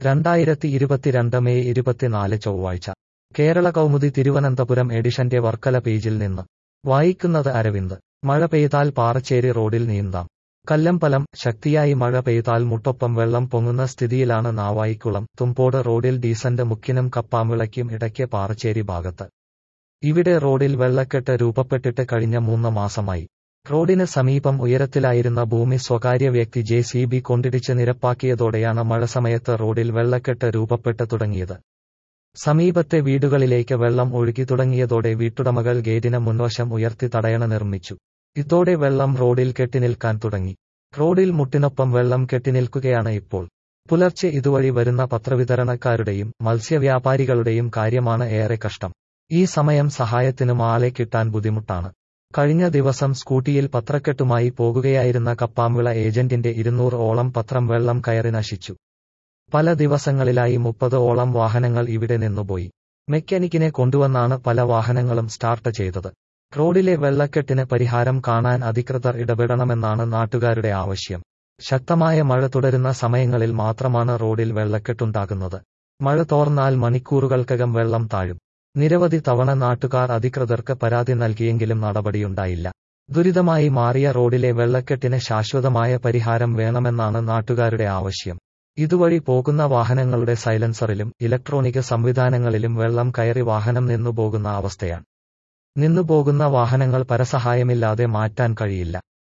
രണ്ടായിരത്തി ഇരുപത്തിരണ്ട് മെയ് ഇരുപത്തിനാല് ചൊവ്വാഴ്ച കേരള കൗമുദി തിരുവനന്തപുരം എഡിഷന്റെ വർക്കല പേജിൽ നിന്ന് വായിക്കുന്നത് അരവിന്ദ് മഴ പെയ്താൽ പാറച്ചേരി റോഡിൽ നീന്താം കല്ലമ്പലം ശക്തിയായി മഴ പെയ്താൽ മുട്ടൊപ്പം വെള്ളം പൊങ്ങുന്ന സ്ഥിതിയിലാണ് നാവായിക്കുളം തുമ്പോട് റോഡിൽ ഡീസന്റ് മുക്കിനും കപ്പാമ്പിളയ്ക്കും ഇടയ്ക്ക് പാറച്ചേരി ഭാഗത്ത് ഇവിടെ റോഡിൽ വെള്ളക്കെട്ട് രൂപപ്പെട്ടിട്ട് കഴിഞ്ഞ മൂന്ന് മാസമായി റോഡിന് സമീപം ഉയരത്തിലായിരുന്ന ഭൂമി സ്വകാര്യ വ്യക്തി ജെ സി ബി കൊണ്ടിടിച്ച് നിരപ്പാക്കിയതോടെയാണ് മഴ സമയത്ത് റോഡിൽ വെള്ളക്കെട്ട് രൂപപ്പെട്ട് തുടങ്ങിയത് സമീപത്തെ വീടുകളിലേക്ക് വെള്ളം ഒഴുകി തുടങ്ങിയതോടെ വീട്ടുടമകൾ ഗേറ്റിന് മുൻവശം ഉയർത്തി തടയണ നിർമ്മിച്ചു ഇതോടെ വെള്ളം റോഡിൽ കെട്ടിനിൽക്കാൻ തുടങ്ങി റോഡിൽ മുട്ടിനൊപ്പം വെള്ളം കെട്ടിനിൽക്കുകയാണ് ഇപ്പോൾ പുലർച്ചെ ഇതുവഴി വരുന്ന പത്രവിതരണക്കാരുടെയും മത്സ്യവ്യാപാരികളുടെയും കാര്യമാണ് ഏറെ കഷ്ടം ഈ സമയം സഹായത്തിനും ആളെ കിട്ടാൻ ബുദ്ധിമുട്ടാണ് കഴിഞ്ഞ ദിവസം സ്കൂട്ടിയിൽ പത്രക്കെട്ടുമായി പോകുകയായിരുന്ന കപ്പാമ്പിള ഏജന്റിന്റെ ഇരുന്നൂറ് ഓളം പത്രം വെള്ളം കയറി നശിച്ചു പല ദിവസങ്ങളിലായി മുപ്പത് ഓളം വാഹനങ്ങൾ ഇവിടെ നിന്നുപോയി മെക്കാനിക്കിനെ കൊണ്ടുവന്നാണ് പല വാഹനങ്ങളും സ്റ്റാർട്ട് ചെയ്തത് റോഡിലെ വെള്ളക്കെട്ടിന് പരിഹാരം കാണാൻ അധികൃതർ ഇടപെടണമെന്നാണ് നാട്ടുകാരുടെ ആവശ്യം ശക്തമായ മഴ തുടരുന്ന സമയങ്ങളിൽ മാത്രമാണ് റോഡിൽ വെള്ളക്കെട്ടുണ്ടാകുന്നത് മഴ തോർന്നാൽ മണിക്കൂറുകൾക്കകം വെള്ളം താഴും നിരവധി തവണ നാട്ടുകാർ അധികൃതർക്ക് പരാതി നൽകിയെങ്കിലും നടപടിയുണ്ടായില്ല ദുരിതമായി മാറിയ റോഡിലെ വെള്ളക്കെട്ടിന് ശാശ്വതമായ പരിഹാരം വേണമെന്നാണ് നാട്ടുകാരുടെ ആവശ്യം ഇതുവഴി പോകുന്ന വാഹനങ്ങളുടെ സൈലൻസറിലും ഇലക്ട്രോണിക് സംവിധാനങ്ങളിലും വെള്ളം കയറി വാഹനം നിന്നുപോകുന്ന അവസ്ഥയാണ് നിന്നുപോകുന്ന വാഹനങ്ങൾ പരസഹായമില്ലാതെ മാറ്റാൻ കഴിയില്ല